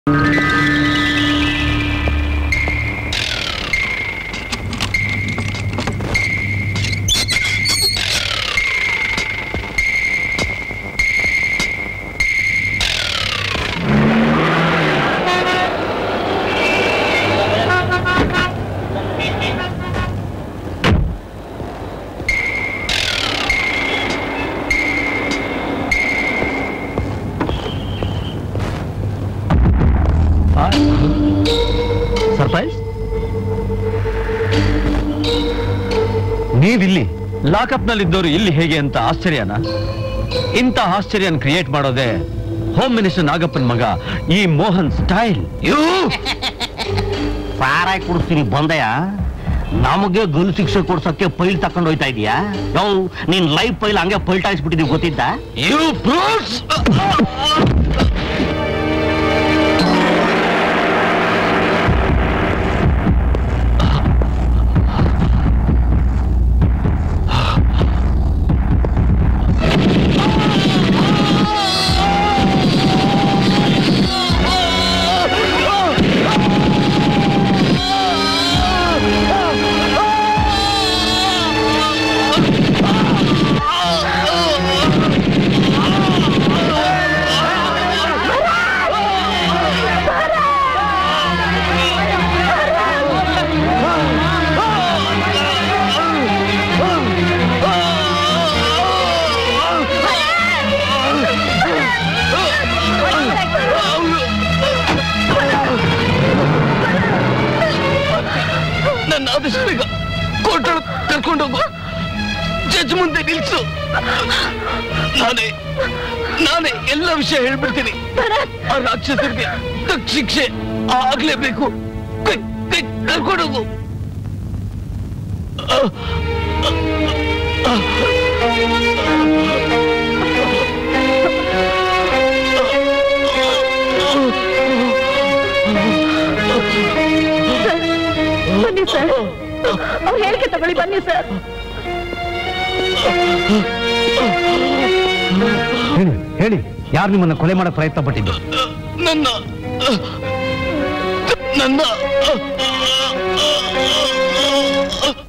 surprise ನೀವಿಲ್ಲಿ lockup ನಲ್ಲಿದ್ದವರು ಇಲ್ಲಿ ಹೇಗೆ ಅಂತ ಆಶ್ಚರ್ಯನ ಇಂಥ ಆಶ್ಚರ್ಯನ ಕ್ರಿಯೇಟ್ ಮಾಡೋದೇ ಹೋಮ್ ಮಿನಿಸ್ಟರ್ ನಾಗಪ್ಪನ್ ಮಗ ಈ ಮೋಹನ್ ಸ್ಟೈಲ್ ಸಾರಾಯಿ ಕುಡಿಸ್ತೀನಿ ಬಂದಯ ನಮಗೆ ಗಲ್ ಶಿಕ್ಷೆ ಕೊಡ್ಸಕ್ಕೆ ಪೈಲ್ ತಕೊಂಡು ಹೋಯ್ತಾ ಇದೀಯಾ ಯೋ ನೀನ್ ಲೈಫ್ ಪೈಲ್ ಹಂಗೆ ಪಲ್ಟಾಯಿಸ್ಬಿಟ್ಟಿದೀವಿ ಗೊತ್ತಿದ್ದ ಯು ಬ್ರೂಟ್ಸ್ ನನ್ನ ಆದಷ್ಟು ಬೇಗ ಕೋರ್ಟ್ ಕರ್ಕೊಂಡೋಗು ಜಡ್ಜ್ ಮುಂದೆ ನಿಲ್ಸು ನಾನೇ ನಾನೇ ಎಲ್ಲ ವಿಷಯ ಹೇಳ್ಬಿಡ್ತೀನಿ ಆ ರಾಕ್ಷಸರಿಗೆ ತಕ್ಕ ಶಿಕ್ಷೆ ಆಗ್ಲೇಬೇಕು ಕ್ವಿಕ್ ಕ್ವಿಕ್ ಕರ್ಕೊಂಡೋಗು ಬನ್ನಿ ಸರ್ ಅವ್ರ ಹೇಳಿಕೆ ತಗೊಳ್ಳಿ ಬನ್ನಿ ಸರ್ ಹೇಳಿ ಹೇಳಿ ಯಾರು ನಿಮ್ಮನ್ನ ಕೊಲೆ ಮಾಡಕ್ ಪ್ರಯತ್ನ ಪಟ್ಟಿದ್ದು ನನ್ನ ನನ್ನ